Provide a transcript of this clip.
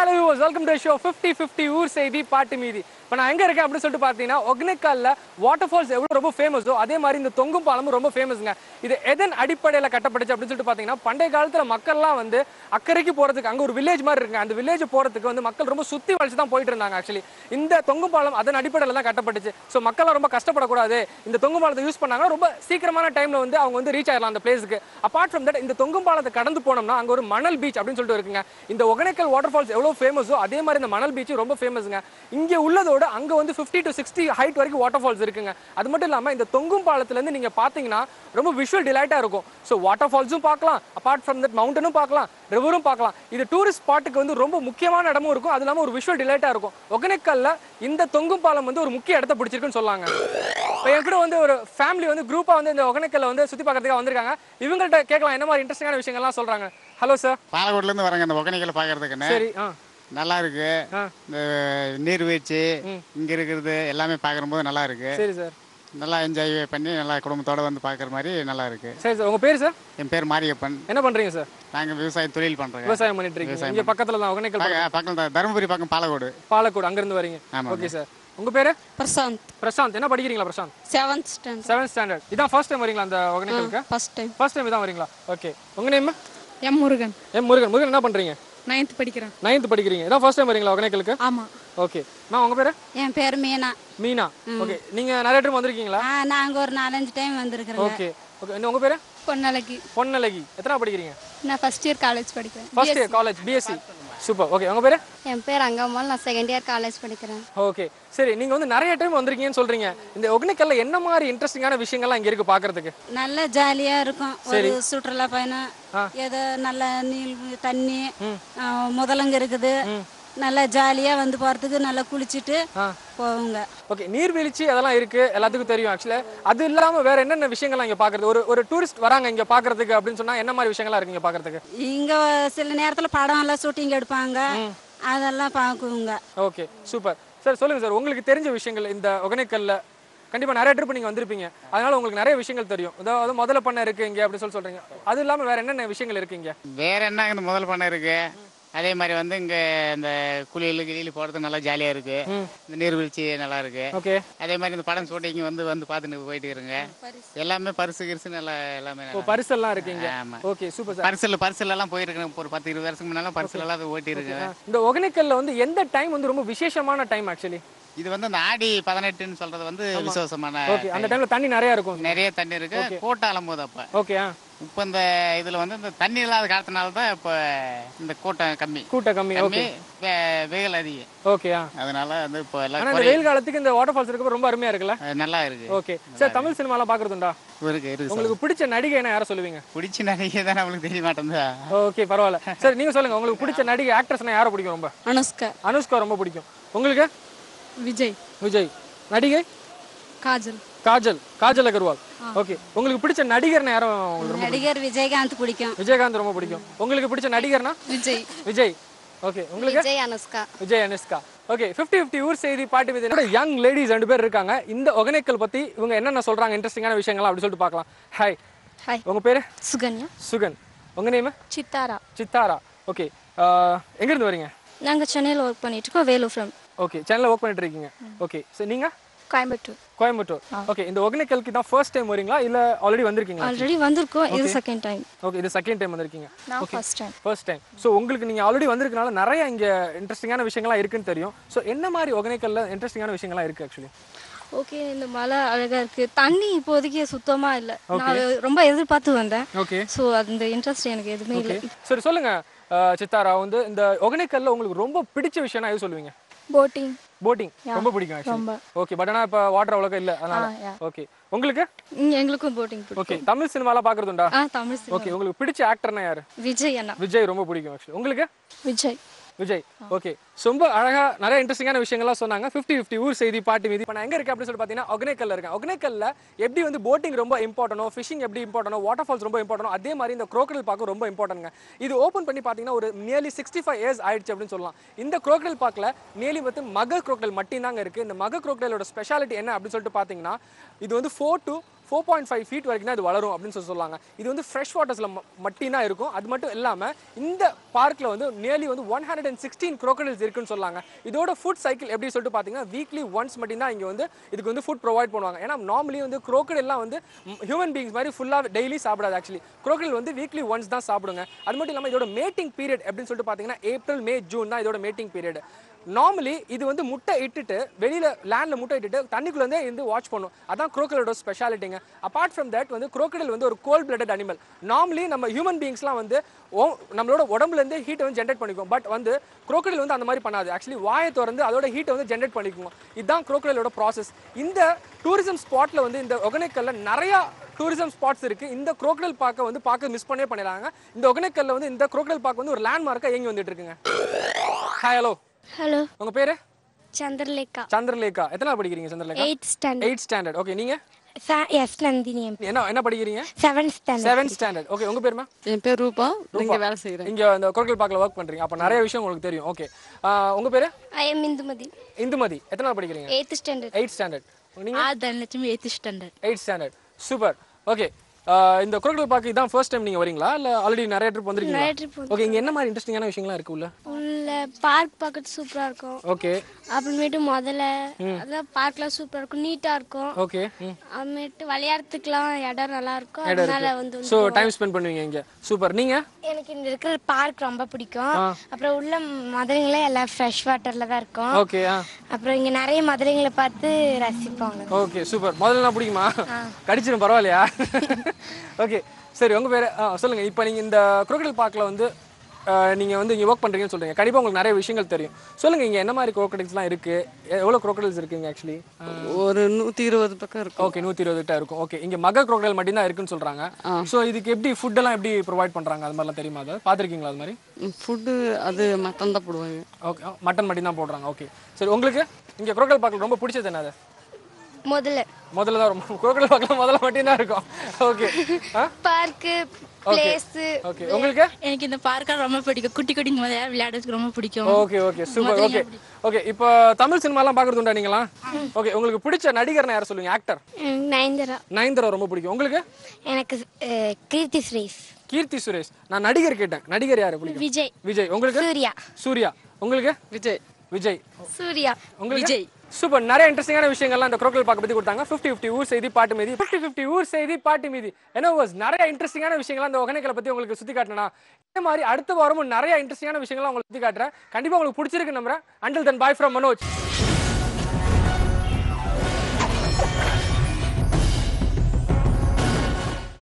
Hello welcome to show fifty fifty ஊர் செய்தி பாட்டு மீதி இப்போ நான் எங்கே இருக்கேன் அப்படின்னு சொல்லிட்டு பார்த்தீங்கன்னா ஒகேனக்கல்ல வாட்டர் ஃபால்ஸ் எவ்வளோ ரொம்ப ஃபேமஸோ அதே மாதிரி இந்த தொங்கும் பாலமும் ரொம்ப ஃபேமஸுங்க இது எதன் அடிப்படையில் கட்டப்பட்டுச்சு அப்படின்னு சொல்லிட்டு பார்த்தீங்கன்னா பண்டைய காலத்தில் மக்கள்லாம் வந்து அக்கறைக்கு போகிறதுக்கு அங்கே ஒரு வில்லேஜ் மாதிரி இருக்குங்க அந்த வில்லேஜ் போகிறதுக்கு வந்து மக்கள் ரொம்ப சுற்றி வளைச்சு தான் போயிட்டு இருந்தாங்க ஆக்சுவலி இந்த தொங்கும் பாலம் அதன் அடிப்படையில் தான் கட்டப்பட்டுச்சு ஸோ மக்கள்லாம் ரொம்ப கஷ்டப்படக்கூடாது இந்த தொங்கும் பாலத்தை யூஸ் பண்ணாங்கன்னா ரொம்ப சீக்கிரமான டைமில் வந்து அவங்க வந்து ரீச் ஆயிடலாம் அந்த பிளேஸுக்கு அப்பார்ட் ஃப்ரம் தட் இந்த தொங்கும் பாலத்தை கடந்து போனோம்னா அங்கே ஒரு மணல் பீச் அப்படின்னு சொல்லிட்டு இருக்குங்க இந்த ஒகேனக்கல் வாட்டர் ஃபால்ஸ் எவ்வளோ ஃபேமஸோ அதே மாதிரி இந்த மணல் பீச் ரொம்ப ஃபேமஸுங்க இங்கே உள்ளதோட அங்கே வந்து ஃபிஃப்டி டு சிக்ஸ்டி ஹைட் வரைக்கும் வாட்டர் ஃபால்ஸ் இருக்குங்க அது மட்டும் இல்லாமல் இந்த தொங்கும் பாலத்துலேருந்து நீங்கள் பார்த்தீங்கன்னா ரொம்ப விஷுவல் டிலைட்டாக இருக்கும் ஸோ வாட்டர் ஃபால்ஸும் பார்க்கலாம் அப்பார்ட் ஃப்ரம் தட் மவுண்டனும் பார்க்கலாம் ரிவரும் பார்க்கலாம் இது டூரிஸ்ட் ஸ்பாட்டுக்கு வந்து ரொம்ப முக்கியமான இடமும் இருக்கும் அது இல்லாமல் ஒரு விஷுவல் டிலைட்டாக இருக்கும் ஒகேனக்கல்ல இந்த தொங்கும் பாலம் வந்து ஒரு முக்கிய இடத்த பிடிச்சிருக்குன்னு சொல்லாங்க இப்போ என் கூட வந்து ஒரு ஃபேமிலி வந்து குரூப்பாக வந்து இந்த ஒகேனக்கல்ல வந்து சுற்றி பார்க்கறதுக்காக வந்திருக்காங்க இவங்கள்ட்ட கேட்கலாம் என்ன மாதிரி இன்ட்ரெஸ்டிங்கான விஷயங்கள்லாம் சொல்கிறாங்க ஹலோ சார் பாலக்கோட்ல இருந்து வரங்க இந்த ஒகேனக்கல் பாக்குறதுக்குன்னு சரி ஆ நல்லா இருக்கு ஆ. இந்த நீர்வீழ்ச்சி இங்க இருக்கிறது எல்லாமே பார்க்கும்போது நல்லா இருக்கு சரி சார் நல்லா என்ஜாய் பண்ணி நல்லா குடும்பத்தோட வந்து பார்க்குற மாதிரி நல்லா இருக்கு சரி சார் உங்கள் பேர் சார் என் பேர் மாரியப்பன் என்ன பண்ணுறீங்க சார் நாங்க விவசாய தொழில் பண்றோங்க விவசாயம் பண்ணிட்டு இருக்கீங்க இங்கே பக்கத்தில் தான் ஒகேனக்கல் பக்க- பக்கம் தான் தருமபுரி பக்கம் பாலக்கோடு பாலக்கோடு அங்கேருந்து வரீங்க ஆமாங்க. ஓகே சார் உங்கள் பேர் பிரசாந்த் பிரசாந்த் என்ன படிக்கிறீங்களா Prashanth seventh standard seventh standard இதான் ஃபர்ஸ்ட் டைம் வரீங்களா அந்த ஒகேனக்கலுக்கு ஃபர்ஸ்ட் டைம் ஃபர்ஸ்ட் டைம் இதான் வரீங்களா ஓகே உங்கள் நேம் எம் முருகன் ஏன் முருகன் முருகன் என்ன பண்ணுறீங்க நைன்த் படிக்கிறேன் நைன்த் படிக்கிறீங்க இதான் ஃபர்ஸ்ட் டைம் வரீங்களா ஒகேனக்கலுக்கு ஆமாம் ஓகே நான் உங்கள் பேர் என் பேர் மீனா மீனா ஓகே நீங்கள் நிறைய டைம் வந்திருக்கீங்களா ஆ நாங்கள் ஒரு நாலஞ்சு டைம் வந்திருக்கிறோங்க ஓகே ஓகே இன்னும் உங்கள் பேர் பொன்னழகி பொன்னழகி எத்தனை படிக்கிறீங்க நான் ஃபர்ஸ்ட் இயர் காலேஜ் படிக்கிறேன் first year college BSc super okay உங்கள் பேர் என் பேர் அங்கம்மாள் நான் செகண்ட் இயர் காலேஜ் படிக்கிறேன் ஓகே சரி நீங்கள் வந்து நிறைய டைம் வந்திருக்கீங்கன்னு சொல்கிறீங்க இந்த ஒகேனக்கல்ல என்ன மாதிரி இன்ட்ரெஸ்டிங்கான விஷயங்கள்லாம் இங்கே இருக்குது பார்க்கறதுக்கு நல்ல ஜாலியாக இருக்கும் ஒரு சுற்றுலா பயணம் ஏதோ நல்ல நீல் தண்ணி ஆ, முதலங்க இருக்குது நல்லா ஜாலியாக வந்து போகிறதுக்கு நல்லா குளிச்சுட்டு போவோங்க ஓகே நீர்வீழ்ச்சி அதெல்லாம் இருக்கு எல்லாத்துக்கும் தெரியும் ஆக்சுவலா அது இல்லாம வேற என்னென்ன விஷயங்கள்லாம் இங்க பாக்குறது ஒரு ஒரு டூரிஸ்ட் வராங்க இங்க பாக்குறதுக்கு அப்படின்னு சொன்னா என்ன மாதிரி விஷயங்கள்லாம் இருக்கு இங்க பாக்குறதுக்கு இங்கே சில நேரத்தில் படம் எல்லாம் ஷூட்டிங் எடுப்பாங்க அதெல்லாம் பார்க்குவோங்க ஓகே சூப்பர் சார் சொல்லுங்க சார் உங்களுக்கு தெரிஞ்ச விஷயங்கள் இந்த ஒகேனக்கல்ல கண்டிப்பா நிறைய ட்ரிப் நீங்க வந்திருப்பீங்க அதனால உங்களுக்கு நிறைய விஷயங்கள் தெரியும் அதாவது முதல்ல பண்ண இருக்கு இங்க அப்படின்னு சொல்லி சொல்றீங்க அது இல்லாம வேற என்னென்ன விஷயங்கள் இருக்கு இங்க வேற என்ன இந்த முதல் பண்ண இருக்கு அதே மாதிரி வந்து இங்க இந்த குளியல் கிளியில் போறது நல்லா ஜாலியா இருக்கு இந்த நீர்வீழ்ச்சி நல்லா இருக்கு ஓகே அதே மாதிரி இந்த படம் ஷூட்டிங் வந்து வந்து பார்த்துட்டு போயிட்டு இருங்க எல்லாமே பரிசு கிரிசு நல்லா எல்லாமே ஓ நல்லா பரிசெல்லாம் இருக்கு இங்க ஆமா. ஓகே சூப்பர் சார் பரிசல் பரிசல் எல்லாம் போயிருக்கேன் ஒரு பத்து இருபது வருஷத்துக்கு முன்னால பரிசல் எல்லாம் ஓட்டி இருக்கேன் இந்த ஒகேனக்கல்ல வந்து எந்த டைம் வந்து ரொம்ப விசேஷமான டைம் ஆக்சுவலி இது வந்து இந்த ஆடி பதினெட்டுன்னு சொல்றது வந்து விசுவாசமான ஓகே அந்த டைம்ல தண்ணி நிறைய இருக்கும் நிறைய தண்ணி இருக்கு கூட்டம் அலம்போது அப்ப ஓகே இப்ப இந்த இதுல வந்து இந்த தண்ணி இல்லாத காலத்தினால தான் இப்ப இந்த கூட்டம் கம்மி கூட்டம் கம்மி ஓகே கம்மி வே- வெயில் அதிகம் ஓகே அதனால வந்து இப்போ ஆனா எல்லாம் இந்த குறை- வெயில் காலத்துக்கு இந்த வாட்டர் ஃபால்ஸ் இருக்கப்ப ரொம்ப அருமையா இருக்குல்ல அது நல்லா இருக்கு ஓகே சார் தமிழ் சினிமாலாம் பாக்குறதுண்டா இருக்கு இருக்கு சார். உங்களுக்கு பிடிச்ச நடிகை என்ன யாரை சொல்லுவீங்க பிடிச்ச நடிகை தான் நம்மளுக்கு தெரிய மாட்டேங்குதா ஓகே பரவாயில்ல சார் நீங்க சொல்லுங்க உங்களுக்கு பிடிச்ச நடிகை ஆக்ட்ரஸ்னா யாரை பிடிக்கும் ரொம்ப அனுஷ்கா அனுஷ்கா ரொம்ப பிடிக்கும் உங்களுக்கு விஜய் விஜய் நடிகை காஜல் காஜல் காஜல் அகர்வால் ஓகே உங்களுக்கு பிடிச்ச நடிகர்னா யாரும் உங்களுக்கு ரொம்ப நடிகர் விஜயகாந்த் பிடிக்கும் விஜயகாந்த் ரொம்ப பிடிக்கும் உங்களுக்கு பிடிச்ச நடிகர்னா விஜய் விஜய் ஓகே உங்களுக்கு Vijay Anushka Vijay Anushka okay fifty fifty ஊர் செய்தி பாட்டு விதை யங் லேடிஸ் ரெண்டு பேர் இருக்காங்க இந்த ஒகேனக்கல் பத்தி இவங்க என்னென்ன சொல்றாங்க இன்ட்ரெஸ்டிங்கான விஷயங்கள்லாம் அப்படி சொல்லிட்டு பார்க்கலாம் ஹாய் ஹாய் உங்க பேரு சுகன்யா சுகன் உங்க நேம் சித்தாரா சித்தாரா ஓகே எங்க இருந்து வரீங்க நாங்கள் சென்னையில் ஒர்க் பண்ணிட்டு இருக்கோம் வேலூர் ஃப்ரம் ஓகே சென்னையில் ஒர்க் பண்ணிட்டு இருக்கீங்க ஓகே சரி நீங்க கோயம்புத்தூர் கோயம்புத்தூர் ஓகே இந்த ஒகேனக்கலுக்கு தான் ஃபர்ஸ்ட் டைம் வரீங்களா இல்ல ஆல்ரெடி வந்திருக்கீங்களா ஆல்ரெடி வந்திருக்கோம் இது செகண்ட் டைம் ஓகே இது செகண்ட் டைம் வந்திருக்கீங்க நான் first time first time so உங்களுக்கு நீங்க ஆல்ரெடி வந்திருக்கனால நிறைய இங்க இன்ட்ரெஸ்டிங்கான விஷயங்கள்லாம் இருக்குன்னு தெரியும் ஸோ என்ன மாதிரி ஒகேனக்கல்ல இன்ட்ரெஸ்டிங்கான விஷயங்கள்லாம் இருக்கு ஆக்சுவலி ஓகே இந்த மலை அழகா இருக்கு தண்ணி இப்போதைக்கு சுத்தமா இல்லை நான் ரொம்ப எதிர்பார்த்து வந்தேன் ஓகே ஸோ அந்த இன்ட்ரெஸ்ட் எனக்கு எதுவுமே இல்லை சரி சொல்லுங்க அஹ், சித்தாரா வந்து இந்த ஒகேனக்கல்ல உங்களுக்கு ரொம்ப பிடிச்ச விஷயம்னா எது சொல்லுவீங்க போட்டிங் போட்டிங் ரொம்ப பிடிக்கும் ஆக்சுவலி ஓகே பட் ஆனா இப்போ வாட்டர் அவ்வளோக்கா இல்ல அதனால ஓகே உங்களுக்கு எங்களுக்கும் போட்டிங் பிடிக்கும் ஓகே தமிழ் சினிமாலாம் பார்க்கறதுண்டா ஆ தமிழ் cinema. ஓகே உங்களுக்கு பிடிச்ச ஆக்டர்னா யாரு விஜய் அண்ணா விஜய் ரொம்ப பிடிக்கும் ஆக்சுவலி உங்களுக்கு விஜய் விஜய் ஓகே ரொம்ப அழகா நிறைய இன்ட்ரெஸ்டிங்கான விஷயங்கள்லாம் சொன்னாங்க ஃபிஃப்டி ஃபிஃப்டி ஊர் செய்தி பாட்டு மீதி இப்போ நான் எங்க இருக்கேன் அப்படின்னு சொல்லி பார்த்தீங்கன்னா ஒகேனக்கல்ல இருக்கேன் ஒகேனக்கல்ல எப்படி வந்து போட்டிங் ரொம்ப இம்பார்ட்டனோ ஃபிஷிங் எப்படி இம்பார்ட்டனோ வாட்டர் ஃபால்ஸ் ரொம்ப இம்பார்ட்டனோ அதே மாதிரி இந்த crocodile பார்க்க ரொம்ப இம்பார்ட்டன்ங்க இது ஓப்பன் பண்ணி பார்த்தீங்கன்னா ஒரு நியர்லி சிக்ஸ்டி ஃபைவ் இயர்ஸ் ஆயிடுச்சு அப்படின்னு சொல்லலாம் இந்த crocodile பார்க்கல நியர்லி வந்து மக crocodile மட்டும் தாங்க இருக்கு இந்த மக crocodileோட ஸ்பெஷாலிட்டி என்ன அப்படின்னு சொல்லிட்டு பார்த்தீங்கன்னா இது வந்து four to four point five feet வரைக்கும் தான் இது வளரும் அப்படின்னு சொல்லி சொல்லுவாங்க இது வந்து ஃப்ரெஷ் வாட்டர்ஸில் மட்டும் தான் இருக்கும் அது மட்டும் இல்லாமல் இந்த பார்க்கில் வந்து நியர்லி வந்து one hundred and sixteen crocodiles இருக்குன்னு சொல்லாங்க இதோட ஃபுட் சைக்கிள் எப்படி சொல்லிட்டு பார்த்தீங்கன்னா வீக்லி ஒன்ஸ் மட்டும் தான் இங்கே வந்து இதுக்கு வந்து ஃபுட் ப்ரொவைட் பண்ணுவாங்க ஏன்னா நார்மலி வந்து crocodile-லாம் வந்து ஹியூமன் பீங்ஸ் மாதிரி ஃபுல்லாக டெய்லி சாப்பிடாது ஆக்சுவலி crocodile வந்து வீக்லி ஒன்ஸ் தான் சாப்பிடுங்க அது மட்டும் இல்லாமல் இதோட மேட்டிங் பீரியட் அப்படின்னு சொல்லிட்டு பார்த்தீங்கன்னா ஏப்ரல் மே ஜூன் தான் இதோட மேட்டிங் பீரியட் நார்மலி இது வந்து முட்டை இட்டுட்டு வெளியில லேண்ட்ல முட்டை இட்டுட்டு தண்ணிக்குள்ளே இருந்து வாட்ச் பண்ணும் அதான் crocodileோட ஸ்பெஷாலிட்டிங்க அப்பார்ட் ஃப்ரம் தட் வந்து crocodile வந்து ஒரு கோல்ட் blooded அனிமல் நார்மலி நம்ம ஹியூமன் பீங்ஸ்லாம் வந்து ஓ- நம்மளோட உடம்புல இருந்து ஹீட்டை வந்து ஜென்ரேட் பண்ணிக்கும் பட் வந்து crocodile வந்து அந்த மாதிரி பண்ணாது ஆக்சுவலி வாயை திறந்து அதோட ஹீட்டை வந்து ஜென்ரேட் பண்ணிக்கும் இதுதான் crocodileோட ப்ராசஸ் இந்த டூரிசம் ஸ்பாட்ல வந்து இந்த ஒகனைக்கல்ல நிறையா டூரிசம் ஸ்பாட்ஸ் இருக்கு இந்த crocodile பார்க்க வந்து பார்க்க மிஸ் பண்ணவே பண்ணிடுறாங்க இந்த ஒகனைக்கல்ல வந்து இந்த crocodile பார்க்க வந்து ஒரு லேண்ட்மார்க்காக இயங்கி வந்துட்டு இருக்குங்க ஹாய் ஹலோ ஹலோ உங்க பேரு சந்திரலேகா சந்திரலேகா எத்தனை நாள் படிக்கிறீங்க Chandralekha eight standard eight standard okay நீங்க எஸ் நந்தினி என்ன என்ன படிக்கிறீங்க seventh standard seventh standard okay உங்க பேருமா என் பேர் ரூபா இங்க வேலை செய்யறேன் இங்க இந்த குரக்கல் பார்க்கல ஒர்க் பண்றீங்க அப்ப நிறைய விஷயம் உங்களுக்கு தெரியும் ஓகே உங்க பேரு ஐ எம் இந்துமதி இந்துமதி எத்தனை நாள் படிக்கிறீங்க எயித் ஸ்டாண்டர்ட் எயிட் ஸ்டாண்டர்ட் நீங்க ஆ Dhanalakshmi eight standard eight standard super okay இந்த குரக்கல் பார்க்க இதான் ஃபர்ஸ்ட் டைம் நீங்க வரீங்களா இல்ல ஆல்ரெடி நிறைய ட்ரிப் வந்திருக்கீங்களா நிறைய trip வந்து- ஓகே இங்க என்ன மாதிரி இன்ட்ரெஸ்டிங்கான விஷயங்கள்லாம் இருக்கு உள்ள உள்ள பார்க் பார்க்கறது சூப்பரா இருக்கும் ஓகே அப்புறமேட்டு முதல்ல அதான் பார்க்லாம் சூப்பரா இருக்கும் நீட்டா இருக்கும் ஓகே ம் அப்புறமேட்டு விளையாடுறதுக்குலாம் இடம் நல்லா இருக்கும் அதனால வந்து ஸோ டைம் ஸ்பெண்ட் பண்ணுவீங்க இங்க சூப்பர் நீங்க எனக்கு இங்க இருக்கிற பார்க் ரொம்ப பிடிக்கும் அப்புறம் உள்ள மதுரைங்களே எல்லாம் ஃப்ரெஷ் வாட்டர்ல தான் இருக்கும் ஓகே ஆ அப்புறம் இங்க நிறைய மதுரைங்களை பார்த்து ரசிப்பாங்க ஓகே சூப்பர் முதல்ல நான் பிடிக்குமா கடிச்சிடும் பரவாயில்லையா ஓகே சரி உங்க பேரு ஆ சொல்லுங்க இப்போ நீங்க இந்த crocodile பார்க்ல வந்து ஆ, நீங்க வந்து இங்க ஒர்க் பண்றீங்கன்னு சொல்றீங்க கண்டிப்பா உங்களுக்கு நிறைய விஷயங்கள் தெரியும் சொல்லுங்க இங்க என்ன மாதிரி crocodiles-லாம் இருக்கு எ- எவ்வளவு crocodiles இருக்குங்க ஆக்சுவலி ஒரு நூத்தி இருபது பக்கம் இருக்கும் ஓகே நூத்தி இருபது கிட்ட இருக்கும் ஓகே இங்க மக crocodile மட்டும் தான் இருக்குன்னு சொல்றாங்க சோ இதுக்கு எப்படி ஃபுட் எல்லாம் எப்படி ப்ரொவைட் பண்றாங்க அது மாதிரிலாம் தெரியுமா அது பாத்திருக்கீங்களா அது மாதிரி ஃபுட்டு அது மட்டன் தான் போடுவாங்க ஓகே மட்டன் மட்டும் தான் போடுறாங்க ஓகே சரி உங்களுக்கு இங்க crocodile பார்க்கல ரொம்ப பிடிச்சது என்னது முதல்ல முதல்ல தான் ரொம்ப crocodile பார்க்கல முதல்ல மட்டும் தான் இருக்கும் ஓகே ஆ பார்க்கு பிளேஸ் ஓகே உங்களுக்கு எனக்கு இந்த பார்க்க ரொம்ப பிடிக்கும் குட்டி குட்டி முதல்ல விளையாடுறதுக்கு ரொம்ப பிடிக்கும் okay okay super okay okay இப்போ தமிழ் சினிமாலாம் பார்க்கறது உண்டா நீங்களா ஓகே உங்களுக்கு பிடிச்ச நடிகர்னா யார் சொல்லுங்க ஆக்டர் நயன்தரா நயன்தாரா ரொம்ப பிடிக்கும் உங்களுக்கு எனக்கு அஹ், கீர்த்தி சுரேஷ் கீர்த்தி சுரேஷ் நான் நடிகர் கேட்டேன் நடிகர் யாரு பிடிக்கும் விஜய் விஜய் உங்களுக்கு சூர்யா சூர்யா உங்களுக்கு விஜய் விஜய் சூர்யா உங்களுக்கு விஜய். சூப்பர் நிறைய இன்ட்ரெஸ்டிங்கான விஷயங்கள்லாம் இந்த குரோக்கல் பார்க்க பத்தி கொடுத்தாங்க 50 50 ஊர் செய்தி பாட்டு மீதி 50 50 ஊர் செய்தி பாட்டு மீதி என்ன வாஸ் நிறைய இன்ட்ரெஸ்டிங்கான விஷயங்கள்லாம் இந்த ஒகனைக்கலை பத்தி உங்களுக்கு சுத்தி காட்டினா இதே மாதிரி அடுத்த வாரமும் நிறைய இன்ட்ரெஸ்டிங்கான விஷயங்கள்லாம் உங்களுக்கு சுத்தி காட்டுறேன் கண்டிப்பா உங்களுக்கு பிடிச்சிருக்கு நம்புறேன் until then bye from Manoj